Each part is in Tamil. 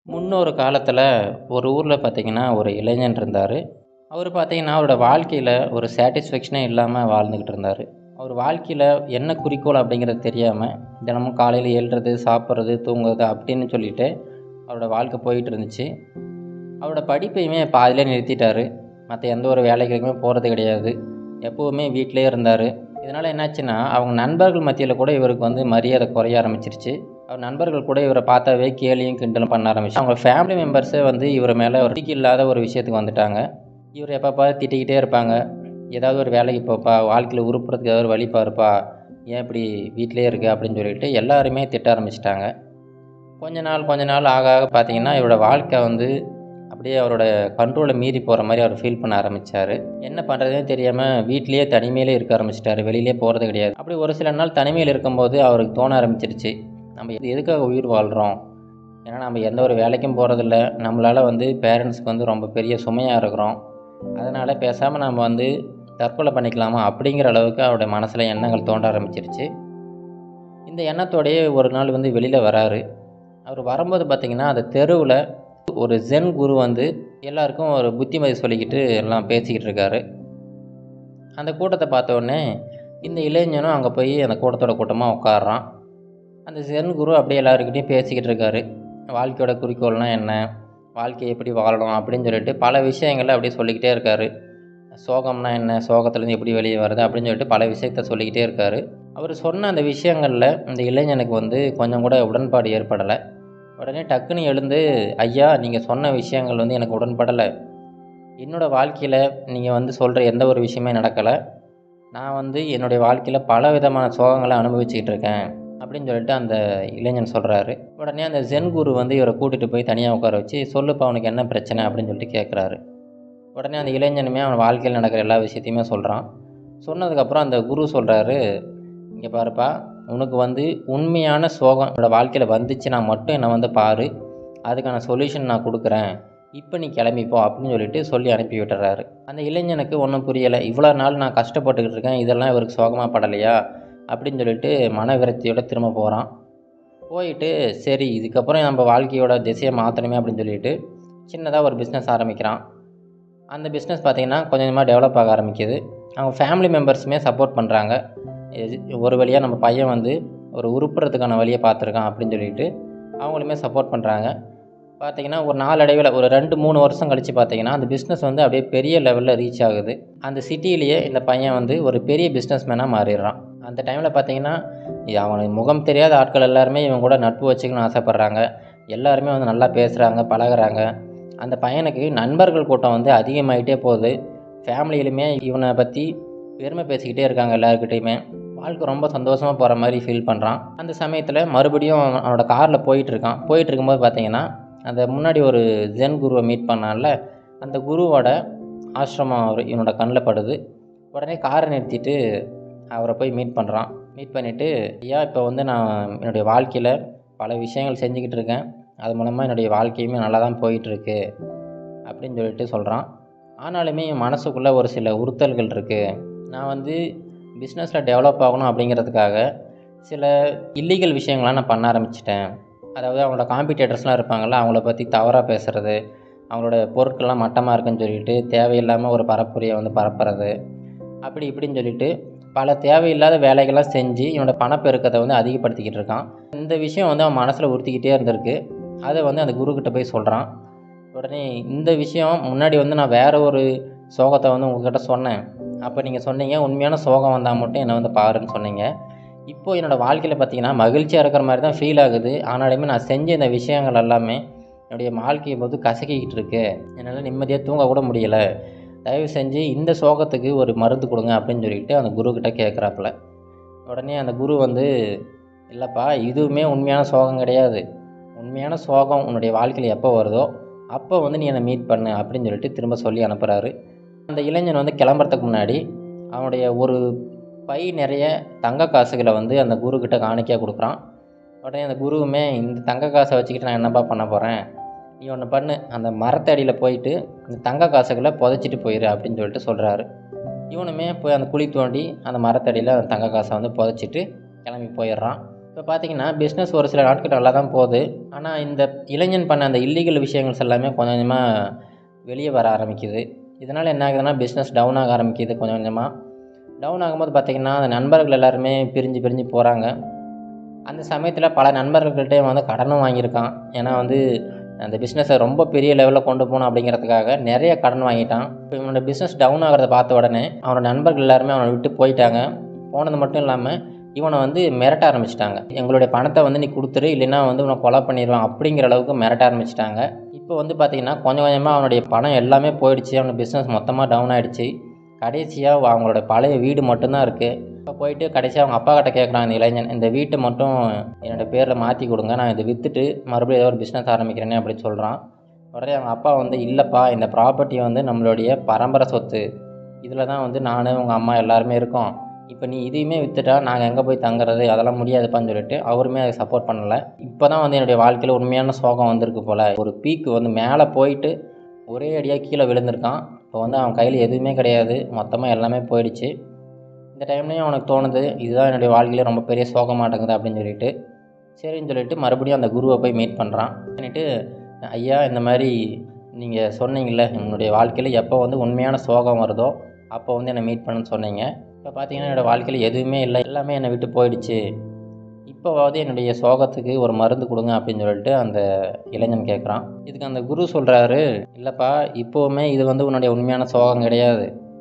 முன்னொரு காலத்தில் ஒரு ஊரில் பார்த்தீங்கன்னா ஒரு இளைஞன் இருந்தார் அவர் பார்த்தீங்கன்னா அவரோட வாழ்க்கையில் ஒரு சாட்டிஸ்ஃபேக்ஷனே இல்லாமல் வாழ்ந்துக்கிட்டு இருந்தார் அவர் வாழ்க்கையில் என்ன குறிக்கோள் அப்படிங்கிறது தெரியாமல் தினமும் காலையில் எழுறது சாப்பிட்றது தூங்குறது அப்படின்னு சொல்லிட்டு அவரோட வாழ்க்கை போயிட்டு இருந்துச்சு அவரோட படிப்பையுமே பாதியிலே நிறுத்திட்டார் மற்ற எந்த ஒரு வேலைகளுக்குமே போகிறது கிடையாது எப்போவுமே வீட்டிலே இருந்தார் இதனால் என்னாச்சுன்னா அவங்க நண்பர்கள் மத்தியில் கூட இவருக்கு வந்து மரியாதை குறைய ஆரம்பிச்சிருச்சு அவர் நண்பர்கள் கூட இவரை பார்த்தாவே கேலியும் கிண்டலும் பண்ண ஆரம்பிச்சு அவங்க ஃபேமிலி மெம்பர்ஸே வந்து இவர் மேலே ஒரு திக்கு இல்லாத ஒரு விஷயத்துக்கு வந்துட்டாங்க இவர் எப்போ பார்த்து திட்டிக்கிட்டே இருப்பாங்க ஏதாவது ஒரு வேலைக்கு போப்பா வாழ்க்கையில் உருப்புறதுக்கு ஏதாவது ஒரு வழி பாருப்பா ஏன் இப்படி வீட்டிலே இருக்க அப்படின்னு சொல்லிட்டு எல்லாருமே திட்ட ஆரம்பிச்சிட்டாங்க கொஞ்ச நாள் கொஞ்ச நாள் ஆக ஆக பார்த்தீங்கன்னா இவரோட வாழ்க்கை வந்து அப்படியே அவரோட கண்ட்ரோலை மீறி போகிற மாதிரி அவர் ஃபீல் பண்ண ஆரம்பித்தார் என்ன பண்ணுறதுனே தெரியாமல் வீட்லேயே தனிமையிலே இருக்க ஆரம்பிச்சிட்டாரு வெளியிலே போகிறது கிடையாது அப்படி ஒரு சில நாள் தனிமையில் இருக்கும்போது அவருக்கு தோண ஆரம்பிச்சிருச்சு நம்ம இது எதுக்காக உயிர் வாழ்கிறோம் ஏன்னா நம்ம எந்த ஒரு வேலைக்கும் போகிறதில்ல நம்மளால் வந்து பேரண்ட்ஸ்க்கு வந்து ரொம்ப பெரிய சுமையாக இருக்கிறோம் அதனால் பேசாமல் நம்ம வந்து தற்கொலை பண்ணிக்கலாமா அப்படிங்கிற அளவுக்கு அவருடைய மனசில் எண்ணங்கள் தோன்ற ஆரம்பிச்சிருச்சு இந்த எண்ணத்தோடையே ஒரு நாள் வந்து வெளியில் வராரு அவர் வரும்போது பார்த்திங்கன்னா அந்த தெருவில் ஒரு ஜென் குரு வந்து எல்லாருக்கும் ஒரு புத்திமதி சொல்லிக்கிட்டு எல்லாம் பேசிக்கிட்டு இருக்காரு அந்த கூட்டத்தை பார்த்த உடனே இந்த இளைஞனும் அங்கே போய் அந்த கூட்டத்தோட கூட்டமாக உட்காடுறான் அந்த ஜென் குரு அப்படியே எல்லாருக்கிட்டையும் பேசிக்கிட்டு இருக்காரு வாழ்க்கையோட குறிக்கோள்னால் என்ன வாழ்க்கையை எப்படி வாழணும் அப்படின்னு சொல்லிட்டு பல விஷயங்களை அப்படியே சொல்லிக்கிட்டே இருக்காரு சோகம்னா என்ன சோகத்துலேருந்து எப்படி வெளியே வருது அப்படின்னு சொல்லிட்டு பல விஷயத்த சொல்லிக்கிட்டே இருக்கார் அவர் சொன்ன அந்த விஷயங்களில் இந்த இளைஞனுக்கு வந்து கொஞ்சம் கூட உடன்பாடு ஏற்படலை உடனே டக்குன்னு எழுந்து ஐயா நீங்கள் சொன்ன விஷயங்கள் வந்து எனக்கு உடன்படலை என்னோடய வாழ்க்கையில் நீங்கள் வந்து சொல்கிற எந்த ஒரு விஷயமே நடக்கலை நான் வந்து என்னுடைய வாழ்க்கையில் பல விதமான சோகங்களை அனுபவிச்சுக்கிட்டு இருக்கேன் அப்படின்னு சொல்லிட்டு அந்த இளைஞன் சொல்கிறாரு உடனே அந்த ஜென் குரு வந்து இவரை கூட்டிகிட்டு போய் தனியாக உட்கார வச்சு சொல்லுப்பா அவனுக்கு என்ன பிரச்சனை அப்படின்னு சொல்லிட்டு கேட்குறாரு உடனே அந்த இளைஞனுமே அவன் வாழ்க்கையில் நடக்கிற எல்லா விஷயத்தையுமே சொல்கிறான் சொன்னதுக்கப்புறம் அந்த குரு சொல்கிறாரு இங்கே பாருப்பா உனக்கு வந்து உண்மையான சோகம் என்னோடய வாழ்க்கையில் வந்துச்சுன்னா மட்டும் என்னை வந்து பாரு அதுக்கான சொல்யூஷன் நான் கொடுக்குறேன் இப்போ நீ கிளம்பிப்போ அப்படின்னு சொல்லிட்டு சொல்லி அனுப்பி விட்டுறாரு அந்த இளைஞனுக்கு ஒன்றும் புரியலை இவ்வளோ நாள் நான் கஷ்டப்பட்டுக்கிட்டு இருக்கேன் இதெல்லாம் இவருக்கு சோகமாக படலையா அப்படின்னு சொல்லிட்டு மன விரக்தியோட திரும்ப போகிறான் போயிட்டு சரி இதுக்கப்புறம் நம்ம வாழ்க்கையோட திசையை மாற்றணுமே அப்படின்னு சொல்லிட்டு சின்னதாக ஒரு பிஸ்னஸ் ஆரம்பிக்கிறான் அந்த பிஸ்னஸ் பார்த்திங்கன்னா கொஞ்சம் கொஞ்சமாக டெவலப் ஆக ஆரம்பிக்குது அவங்க ஃபேமிலி மெம்பர்ஸுமே சப்போர்ட் பண்ணுறாங்க ஒரு வழியாக நம்ம பையன் வந்து ஒரு உருப்புறதுக்கான வழியை பார்த்துருக்கான் அப்படின்னு சொல்லிட்டு அவங்களுமே சப்போர்ட் பண்ணுறாங்க பார்த்திங்கன்னா ஒரு நாளடைவில் ஒரு ரெண்டு மூணு வருஷம் கழித்து பார்த்திங்கன்னா அந்த பிஸ்னஸ் வந்து அப்படியே பெரிய லெவலில் ரீச் ஆகுது அந்த சிட்டிலேயே இந்த பையன் வந்து ஒரு பெரிய பிஸ்னஸ் மேனாக மாறிடுறான் அந்த டைமில் பார்த்திங்கன்னா அவனுக்கு முகம் தெரியாத ஆட்கள் எல்லாருமே இவன் கூட நட்பு வச்சுக்கணும்னு ஆசைப்பட்றாங்க எல்லாருமே வந்து நல்லா பேசுகிறாங்க பழகுறாங்க அந்த பையனுக்கு நண்பர்கள் கூட்டம் வந்து அதிகமாகிட்டே போகுது ஃபேமிலியிலுமே இவனை பற்றி பெருமை பேசிக்கிட்டே இருக்காங்க எல்லாருக்கிட்டையுமே வாழ்க்கை ரொம்ப சந்தோஷமாக போகிற மாதிரி ஃபீல் பண்ணுறான் அந்த சமயத்தில் மறுபடியும் அவனோட காரில் போயிட்டுருக்கான் போயிட்டு இருக்கும்போது பார்த்தீங்கன்னா அந்த முன்னாடி ஒரு ஜென் குருவை மீட் பண்ணால அந்த குருவோட ஆசிரமம் அவர் இவனோட கண்ணில் படுது உடனே காரை நிறுத்திட்டு அவரை போய் மீட் பண்ணுறான் மீட் பண்ணிவிட்டு ஐயா இப்போ வந்து நான் என்னுடைய வாழ்க்கையில் பல விஷயங்கள் செஞ்சுக்கிட்டு இருக்கேன் அது மூலமாக என்னுடைய வாழ்க்கையுமே நல்லா தான் போயிட்டுருக்கு அப்படின்னு சொல்லிட்டு சொல்கிறான் ஆனாலுமே என் மனசுக்குள்ளே ஒரு சில உறுத்தல்கள் இருக்குது நான் வந்து பிஸ்னஸில் டெவலப் ஆகணும் அப்படிங்கிறதுக்காக சில இல்லீகல் விஷயங்கள்லாம் நான் பண்ண ஆரம்பிச்சிட்டேன் அதாவது அவங்களோட காம்படிட்டர்ஸ்லாம் இருப்பாங்கள்ல அவங்கள பற்றி தவறாக பேசுகிறது அவங்களோட பொருட்கள்லாம் மட்டமாக இருக்குன்னு சொல்லிட்டு தேவையில்லாமல் ஒரு பரப்புரையை வந்து பரப்புறது அப்படி இப்படின்னு சொல்லிட்டு பல தேவையில்லாத வேலைகள்லாம் செஞ்சு இவனோட பணப்பெருக்கத்தை வந்து அதிகப்படுத்திக்கிட்டு இருக்கான் இந்த விஷயம் வந்து அவன் மனசில் உறுத்திக்கிட்டே இருந்திருக்கு அதை வந்து அந்த குருக்கிட்ட போய் சொல்கிறான் உடனே இந்த விஷயம் முன்னாடி வந்து நான் வேறு ஒரு சோகத்தை வந்து உங்கள்கிட்ட சொன்னேன் அப்போ நீங்கள் சொன்னீங்க உண்மையான சோகம் வந்தால் மட்டும் என்னை வந்து பாருன்னு சொன்னீங்க இப்போது என்னோடய வாழ்க்கையில் பார்த்தீங்கன்னா மகிழ்ச்சியாக இருக்கிற மாதிரி தான் ஃபீல் ஆகுது ஆனாலுமே நான் செஞ்ச இந்த விஷயங்கள் எல்லாமே என்னுடைய வாழ்க்கையை போது கசக்கிக்கிட்டு இருக்கு என்னால் நிம்மதியாக தூங்க கூட முடியலை தயவு செஞ்சு இந்த சோகத்துக்கு ஒரு மருந்து கொடுங்க அப்படின்னு சொல்லிட்டு அந்த குருக்கிட்ட கேட்குறாப்புல உடனே அந்த குரு வந்து இல்லைப்பா இதுவுமே உண்மையான சோகம் கிடையாது உண்மையான சோகம் உன்னுடைய வாழ்க்கையில் எப்போ வருதோ அப்போ வந்து நீ என்னை மீட் பண்ணு அப்படின்னு சொல்லிட்டு திரும்ப சொல்லி அனுப்புகிறாரு அந்த இளைஞன் வந்து கிளம்புறதுக்கு முன்னாடி அவனுடைய ஒரு பை நிறைய தங்க காசுகளை வந்து அந்த குருக்கிட்ட காணிக்கையாக கொடுக்குறான் உடனே அந்த குருவுமே இந்த தங்க காசை வச்சுக்கிட்டு நான் என்னப்பா பண்ண போகிறேன் நீ ஒன்று பண்ணு அந்த மரத்தடியில் போயிட்டு இந்த தங்க காசுகளை புதைச்சிட்டு போயிரு அப்படின்னு சொல்லிட்டு சொல்கிறாரு இவனுமே போய் அந்த குழி தோண்டி அந்த மரத்தடியில் அந்த தங்க காசை வந்து புதைச்சிட்டு கிளம்பி போயிடுறான் இப்போ பார்த்தீங்கன்னா பிஸ்னஸ் ஒரு சில நாட்கள் நல்லா தான் போகுது ஆனால் இந்த இளைஞன் பண்ண அந்த இல்லீகல் விஷயங்கள்ஸ் எல்லாமே கொஞ்சம் கொஞ்சமாக வெளியே வர ஆரம்பிக்குது இதனால் என்ன ஆகுதுன்னா பிஸ்னஸ் டவுன் ஆக ஆரம்பிக்குது கொஞ்சம் கொஞ்சமாக டவுன் ஆகும்போது பார்த்திங்கன்னா அந்த நண்பர்கள் எல்லாருமே பிரிஞ்சு பிரிஞ்சு போகிறாங்க அந்த சமயத்தில் பல நண்பர்கள்கிட்டே வந்து கடனும் வாங்கியிருக்கான் ஏன்னா வந்து அந்த பிஸ்னஸை ரொம்ப பெரிய லெவலில் கொண்டு போகணும் அப்படிங்கிறதுக்காக நிறைய கடன் வாங்கிட்டான் இப்போ இவனோட பிஸ்னஸ் டவுன் ஆகிறத பார்த்த உடனே அவனோட நண்பர்கள் எல்லாருமே அவனை விட்டு போயிட்டாங்க போனது மட்டும் இல்லாமல் இவனை வந்து மிரட்ட ஆரம்பிச்சிட்டாங்க எங்களுடைய பணத்தை வந்து நீ கொடுத்துரு இல்லைன்னா வந்து உன்னை கொலை பண்ணிடுவான் அப்படிங்கிற அளவுக்கு மிரட்ட ஆரம்பிச்சிட்டாங்க இப்போ வந்து பார்த்திங்கன்னா கொஞ்சம் கொஞ்சமாக அவனுடைய பணம் எல்லாமே போயிடுச்சு அவனோட பிஸ்னஸ் மொத்தமாக டவுன் ஆகிடுச்சு கடைசியாக அவங்களோட பழைய வீடு மட்டும்தான் இருக்குது இப்போ போயிட்டு கடைசியாக அவங்க அப்பா கிட்ட கேட்குறான் இந்த இளைஞன் இந்த வீட்டை மட்டும் என்னோடய பேரில் மாற்றி கொடுங்க நான் இதை விற்றுட்டு மறுபடியும் ஏதோ ஒரு பிஸ்னஸ் ஆரம்பிக்கிறேனே அப்படின்னு சொல்கிறான் உடனே அவங்க அப்பா வந்து இல்லைப்பா இந்த ப்ராப்பர்ட்டி வந்து நம்மளுடைய பரம்பரை சொத்து இதில் தான் வந்து நான் உங்கள் அம்மா எல்லாருமே இருக்கோம் இப்போ நீ இதையுமே விற்றுட்டா நாங்கள் எங்கே போய் தங்குறது அதெல்லாம் முடியாதுப்பான்னு சொல்லிட்டு அவருமே அதை சப்போர்ட் பண்ணலை இப்போ தான் வந்து என்னுடைய வாழ்க்கையில் உண்மையான சோகம் வந்திருக்கு போல் ஒரு பீக்கு வந்து மேலே போயிட்டு ஒரே அடியாக கீழே விழுந்திருக்கான் இப்போ வந்து அவன் கையில் எதுவுமே கிடையாது மொத்தமாக எல்லாமே போயிடுச்சு இந்த டைம்லேயும் அவனுக்கு தோணுது இதுதான் என்னுடைய வாழ்க்கையில ரொம்ப பெரிய சோகமாட்டேங்குது அப்படின்னு சொல்லிட்டு சரின்னு சொல்லிட்டு மறுபடியும் அந்த குருவை போய் மீட் பண்ணுறான் பண்ணிட்டு ஐயா இந்த மாதிரி நீங்கள் சொன்னீங்கல்ல என்னுடைய வாழ்க்கையில் எப்போ வந்து உண்மையான சோகம் வருதோ அப்போ வந்து என்னை மீட் பண்ணுன்னு சொன்னீங்க இப்போ பார்த்தீங்கன்னா என்னோடய வாழ்க்கையில் எதுவுமே இல்லை எல்லாமே என்னை விட்டு போயிடுச்சு இப்போவாவது என்னுடைய சோகத்துக்கு ஒரு மருந்து கொடுங்க அப்படின்னு சொல்லிட்டு அந்த இளைஞன் கேட்குறான் இதுக்கு அந்த குரு சொல்கிறாரு இல்லைப்பா இப்போவுமே இது வந்து உன்னுடைய உண்மையான சோகம் கிடையாது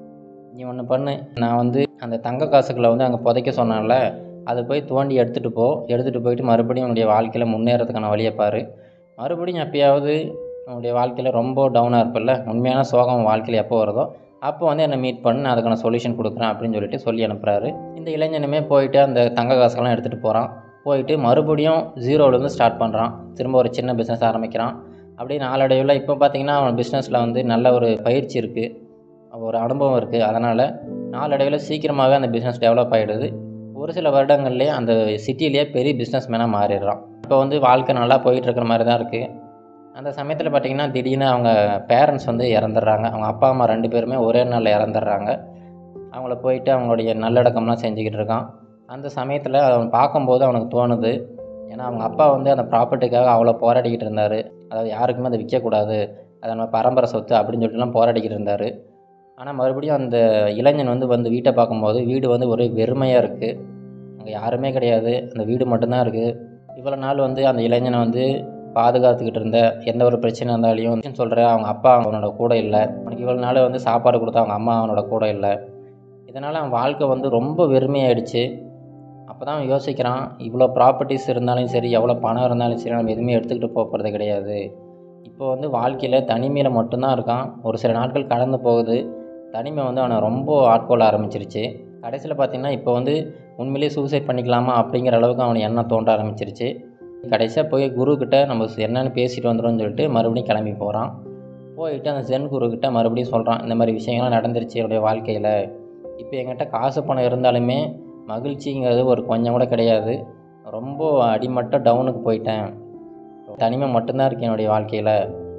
நீ ஒன்று பண்ணு நான் வந்து அந்த தங்க காசுகளை வந்து அங்கே புதைக்க சொன்னேன்ல அதை போய் தோண்டி எடுத்துகிட்டு போ எடுத்துகிட்டு போயிட்டு மறுபடியும் உன்னுடைய வாழ்க்கையில் முன்னேறதுக்கான வழியை பாரு மறுபடியும் எப்பயாவது உன்னுடைய வாழ்க்கையில் ரொம்ப டவுனாக இருப்பில்ல உண்மையான சோகம் வாழ்க்கையில் எப்போ வருதோ அப்போ வந்து என்னை மீட் பண்ணு நான் அதுக்கான சொல்யூஷன் கொடுக்குறேன் அப்படின்னு சொல்லிட்டு சொல்லி அனுப்புகிறாரு இந்த இளைஞனுமே போயிட்டு அந்த தங்க காசுகள்லாம் எடுத்துகிட்டு போகிறான் போயிட்டு மறுபடியும் ஜீரோலேருந்து ஸ்டார்ட் பண்ணுறான் திரும்ப ஒரு சின்ன பிஸ்னஸ் ஆரம்பிக்கிறான் அப்படியே நாளடைவில் இப்போ பார்த்தீங்கன்னா அவன் பிஸ்னஸில் வந்து நல்ல ஒரு பயிற்சி இருக்குது ஒரு அனுபவம் இருக்குது அதனால் நாளடைவில் சீக்கிரமாகவே அந்த பிஸ்னஸ் டெவலப் ஆகிடுது ஒரு சில வருடங்கள்லேயே அந்த சிட்டிலேயே பெரிய பிஸ்னஸ் மேனாக மாறிடுறான் இப்போ வந்து வாழ்க்கை நல்லா போயிட்டுருக்கிற மாதிரி தான் இருக்குது அந்த சமயத்தில் பார்த்திங்கன்னா திடீர்னு அவங்க பேரண்ட்ஸ் வந்து இறந்துடுறாங்க அவங்க அப்பா அம்மா ரெண்டு பேருமே ஒரே நாளில் இறந்துடுறாங்க அவங்கள போயிட்டு அவங்களுடைய நல்லடக்கம்லாம் செஞ்சுக்கிட்டு இருக்கான் அந்த சமயத்தில் அவன் பார்க்கும்போது அவனுக்கு தோணுது ஏன்னா அவங்க அப்பா வந்து அந்த ப்ராப்பர்ட்டிக்காக அவ்வளோ போராடிக்கிட்டு இருந்தார் அதாவது யாருக்குமே அதை விற்கக்கூடாது அது நம்ம பரம்பரை சொத்து அப்படின்னு சொல்லிட்டுலாம் போராடிக்கிட்டு இருந்தார் ஆனால் மறுபடியும் அந்த இளைஞன் வந்து வந்து வீட்டை பார்க்கும்போது வீடு வந்து ஒரே வெறுமையாக இருக்குது அங்கே யாருமே கிடையாது அந்த வீடு மட்டும்தான் இருக்குது இவ்வளோ நாள் வந்து அந்த இளைஞனை வந்து பாதுகாத்துக்கிட்டு இருந்த எந்த ஒரு பிரச்சனை இருந்தாலையும் சொல்கிற அவங்க அப்பா அவனோட கூட இல்லை அவனுக்கு இவ்வளோ நாள் வந்து சாப்பாடு கொடுத்தா அவங்க அம்மா அவனோட கூட இல்லை இதனால் அவன் வாழ்க்கை வந்து ரொம்ப வெறுமையாயிடுச்சு அப்போ தான் அவன் யோசிக்கிறான் இவ்வளோ ப்ராப்பர்ட்டிஸ் இருந்தாலும் சரி எவ்வளோ பணம் இருந்தாலும் சரி நம்ம எதுவுமே எடுத்துக்கிட்டு போக போகிறது கிடையாது இப்போ வந்து வாழ்க்கையில் தனிமையில் மட்டும்தான் இருக்கான் ஒரு சில நாட்கள் கடந்து போகுது தனிமை வந்து அவனை ரொம்ப ஆட்கொள்ள ஆரம்பிச்சிருச்சு கடைசியில் பார்த்திங்கன்னா இப்போ வந்து உண்மையிலேயே சூசைட் பண்ணிக்கலாமா அப்படிங்கிற அளவுக்கு அவனுக்கு எண்ணம் தோன்ற ஆரம்பிச்சிருச்சு கடைசியாக போய் குருக்கிட்ட நம்ம என்னென்னு பேசிட்டு வந்துடும்னு சொல்லிட்டு மறுபடியும் கிளம்பி போகிறான் போயிட்டு அந்த ஜென் குருக்கிட்ட மறுபடியும் சொல்கிறான் இந்த மாதிரி விஷயங்கள்லாம் நடந்துருச்சு என்னுடைய வாழ்க்கையில் இப்போ என்கிட்ட காசு பணம் இருந்தாலுமே மகிழ்ச்சிங்கிறது ஒரு கொஞ்சம் கூட கிடையாது ரொம்ப அடிமட்ட டவுனுக்கு போயிட்டேன் தனிமை மட்டும்தான் இருக்குது என்னுடைய வாழ்க்கையில்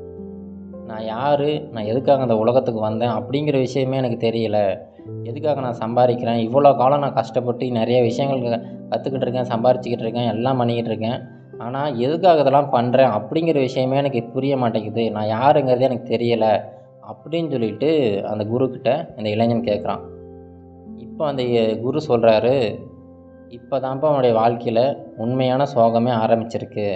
நான் யார் நான் எதுக்காக அந்த உலகத்துக்கு வந்தேன் அப்படிங்கிற விஷயமே எனக்கு தெரியல எதுக்காக நான் சம்பாதிக்கிறேன் இவ்வளோ காலம் நான் கஷ்டப்பட்டு நிறைய விஷயங்கள் கற்றுக்கிட்டு இருக்கேன் சம்பாரிச்சிக்கிட்டு இருக்கேன் எல்லாம் பண்ணிக்கிட்டு இருக்கேன் ஆனால் எதுக்காக இதெல்லாம் பண்ணுறேன் அப்படிங்கிற விஷயமே எனக்கு புரிய மாட்டேங்குது நான் யாருங்கிறதே எனக்கு தெரியலை அப்படின்னு சொல்லிட்டு அந்த குருக்கிட்ட இந்த இளைஞன் கேட்குறான் இப்போ அந்த குரு சொல்கிறாரு இப்போ தான்ப்பா அவனுடைய வாழ்க்கையில் உண்மையான சோகமே ஆரம்பிச்சிருக்கு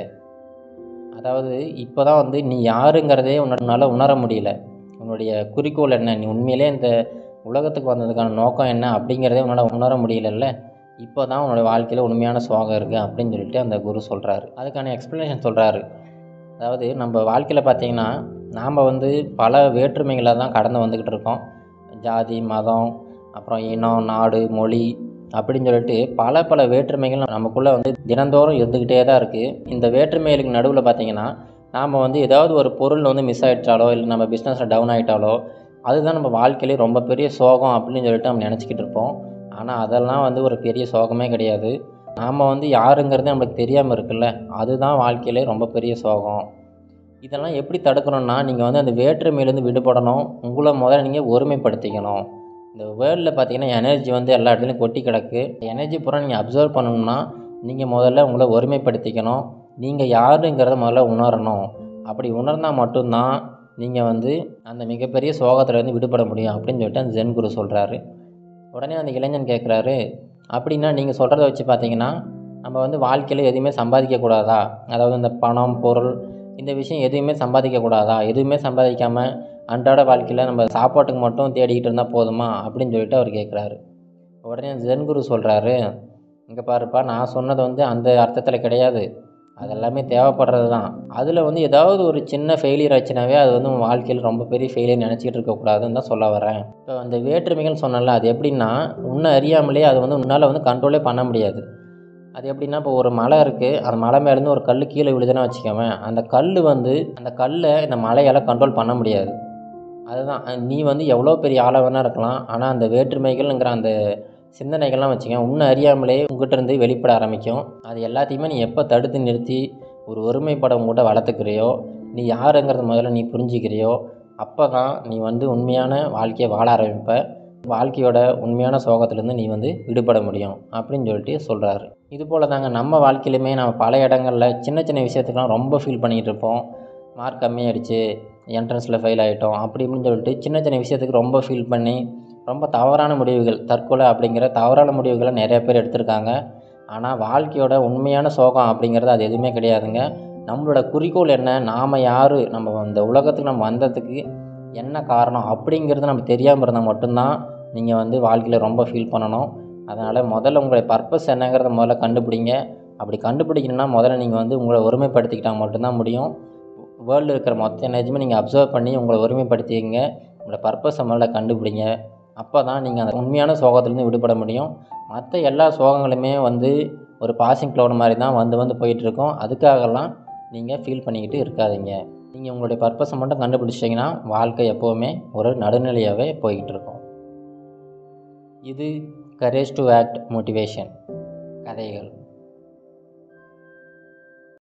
அதாவது இப்போ தான் வந்து நீ யாருங்கிறதே உன்னால் உணர முடியல உன்னுடைய குறிக்கோள் என்ன நீ உண்மையிலே இந்த உலகத்துக்கு வந்ததுக்கான நோக்கம் என்ன அப்படிங்கிறதே உன்னால் உணர முடியலல்ல இப்போ தான் உன்னோட வாழ்க்கையில் உண்மையான சோகம் இருக்குது அப்படின்னு சொல்லிட்டு அந்த குரு சொல்கிறாரு அதுக்கான எக்ஸ்ப்ளனேஷன் சொல்கிறாரு அதாவது நம்ம வாழ்க்கையில் பார்த்திங்கன்னா நாம் வந்து பல வேற்றுமைகளை தான் கடந்து வந்துக்கிட்டு இருக்கோம் ஜாதி மதம் அப்புறம் இனம் நாடு மொழி அப்படின்னு சொல்லிட்டு பல பல வேற்றுமைகள் நமக்குள்ளே வந்து தினந்தோறும் இருந்துக்கிட்டே தான் இருக்குது இந்த வேற்றுமைகளுக்கு நடுவில் பார்த்திங்கன்னா நாம் வந்து ஏதாவது ஒரு பொருள் வந்து மிஸ் ஆகிட்டாலோ இல்லை நம்ம பிஸ்னஸில் டவுன் ஆகிட்டாலோ அதுதான் நம்ம வாழ்க்கையிலே ரொம்ப பெரிய சோகம் அப்படின்னு சொல்லிட்டு நம்ம நினச்சிக்கிட்டு இருப்போம் ஆனால் அதெல்லாம் வந்து ஒரு பெரிய சோகமே கிடையாது நாம் வந்து யாருங்கிறது நம்மளுக்கு தெரியாமல் இருக்குல்ல அதுதான் வாழ்க்கையிலே ரொம்ப பெரிய சோகம் இதெல்லாம் எப்படி தடுக்கணும்னா நீங்கள் வந்து அந்த வேற்றுமையிலேருந்து விடுபடணும் உங்களை முதல்ல நீங்கள் ஒருமைப்படுத்திக்கணும் இந்த வேர்ல்டில் பார்த்தீங்கன்னா எனர்ஜி வந்து எல்லா இடத்துலையும் கொட்டி கிடக்கு எனர்ஜி பூரா நீங்கள் அப்சர்வ் பண்ணணும்னா நீங்கள் முதல்ல உங்களை ஒருமைப்படுத்திக்கணும் நீங்கள் யாருங்கிறத முதல்ல உணரணும் அப்படி உணர்ந்தால் மட்டும்தான் நீங்கள் வந்து அந்த மிகப்பெரிய சோகத்துலேருந்து விடுபட முடியும் அப்படின்னு சொல்லிட்டு அந்த ஜென் குரு சொல்கிறாரு உடனே அந்த இளைஞன் கேட்குறாரு அப்படின்னா நீங்கள் சொல்கிறத வச்சு பார்த்தீங்கன்னா நம்ம வந்து வாழ்க்கையில் எதுவுமே சம்பாதிக்கக்கூடாதா அதாவது இந்த பணம் பொருள் இந்த விஷயம் எதுவுமே சம்பாதிக்கக்கூடாதா எதுவுமே சம்பாதிக்காமல் அன்றாட வாழ்க்கையில் நம்ம சாப்பாட்டுக்கு மட்டும் தேடிக்கிட்டு இருந்தால் போதுமா அப்படின்னு சொல்லிட்டு அவர் கேட்குறாரு உடனே அந்த ஜென் குரு சொல்கிறாரு இங்கே பாருப்பா நான் சொன்னது வந்து அந்த அர்த்தத்தில் கிடையாது அதெல்லாமே தேவைப்படுறது தான் அதில் வந்து ஏதாவது ஒரு சின்ன ஃபெயிலியர் ஆச்சுனாவே அது வந்து உன் வாழ்க்கையில் ரொம்ப பெரிய ஃபெயிலியர் நினச்சிக்கிட்டு இருக்கக்கூடாதுன்னு தான் சொல்ல வரேன் இப்போ அந்த வேற்றுமைகள் சொன்னல அது எப்படின்னா உன்னை அறியாமலே அது வந்து உன்னால் வந்து கண்ட்ரோலே பண்ண முடியாது அது எப்படின்னா இப்போ ஒரு மலை இருக்குது அந்த மலை மேலேருந்து ஒரு கல் கீழே விழுதுன்னு வச்சுக்கோவேன் அந்த கல் வந்து அந்த கல்லை இந்த மலையால் கண்ட்ரோல் பண்ண முடியாது அதுதான் நீ வந்து எவ்வளோ பெரிய ஆளாக வேணால் இருக்கலாம் ஆனால் அந்த வேற்றுமைகள்ங்கிற அந்த சிந்தனைகள்லாம் வச்சுக்கோங்க உன்னை அறியாமலே உங்ககிட்ட இருந்து வெளிப்பட ஆரம்பிக்கும் அது எல்லாத்தையுமே நீ எப்போ தடுத்து நிறுத்தி ஒரு ஒருமைப்படம் கூட வளர்த்துக்கிறியோ நீ யாருங்கிறத முதல்ல நீ புரிஞ்சுக்கிறியோ அப்போ தான் நீ வந்து உண்மையான வாழ்க்கையை வாழ ஆரம்பிப்ப வாழ்க்கையோட உண்மையான சோகத்துலேருந்து நீ வந்து விடுபட முடியும் அப்படின்னு சொல்லிட்டு சொல்கிறாரு இது போல் தாங்க நம்ம வாழ்க்கையிலுமே நம்ம பல இடங்களில் சின்ன சின்ன விஷயத்துக்கெலாம் ரொம்ப ஃபீல் பண்ணிக்கிட்டு இருப்போம் மார்க் கம்மியாயிடுச்சு என்ட்ரன்ஸில் ஃபெயில் ஆகிட்டோம் அப்படி இப்படின்னு சொல்லிட்டு சின்ன சின்ன விஷயத்துக்கு ரொம்ப ஃபீல் பண்ணி ரொம்ப தவறான முடிவுகள் தற்கொலை அப்படிங்கிற தவறான முடிவுகளை நிறைய பேர் எடுத்திருக்காங்க ஆனால் வாழ்க்கையோட உண்மையான சோகம் அப்படிங்கிறது அது எதுவுமே கிடையாதுங்க நம்மளோட குறிக்கோள் என்ன நாம் யார் நம்ம இந்த உலகத்துக்கு நம்ம வந்ததுக்கு என்ன காரணம் அப்படிங்கிறது நம்ம தெரியாமல் இருந்தால் மட்டும்தான் நீங்கள் வந்து வாழ்க்கையில் ரொம்ப ஃபீல் பண்ணணும் அதனால் முதல்ல உங்களுடைய பர்பஸ் என்னங்கிறத முதல்ல கண்டுபிடிங்க அப்படி கண்டுபிடிக்கணும்னா முதல்ல நீங்கள் வந்து உங்களை ஒருமைப்படுத்திக்கிட்டால் மட்டும்தான் முடியும் வேர்ல்டில் இருக்கிற மொத்த எனர்ஜியுமே நீங்கள் அப்சர்வ் பண்ணி உங்களை ஒருமைப்படுத்திக்கங்க உங்களோட பர்பஸை முதல்ல கண்டுபிடிங்க அப்போ தான் நீங்கள் அந்த உண்மையான சோகத்துலேருந்து விடுபட முடியும் மற்ற எல்லா சோகங்களுமே வந்து ஒரு பாசிங் க்ளவுட் மாதிரி தான் வந்து வந்து போயிட்டுருக்கோம் அதுக்காகலாம் நீங்கள் ஃபீல் பண்ணிக்கிட்டு இருக்காதீங்க நீங்கள் உங்களுடைய பர்பஸை மட்டும் கண்டுபிடிச்சிட்டிங்கன்னா வாழ்க்கை எப்போவுமே ஒரு நடுநிலையாகவே போய்கிட்டு இருக்கும் இது கரேஜ் டு ஆக்ட் மோட்டிவேஷன் கதைகள்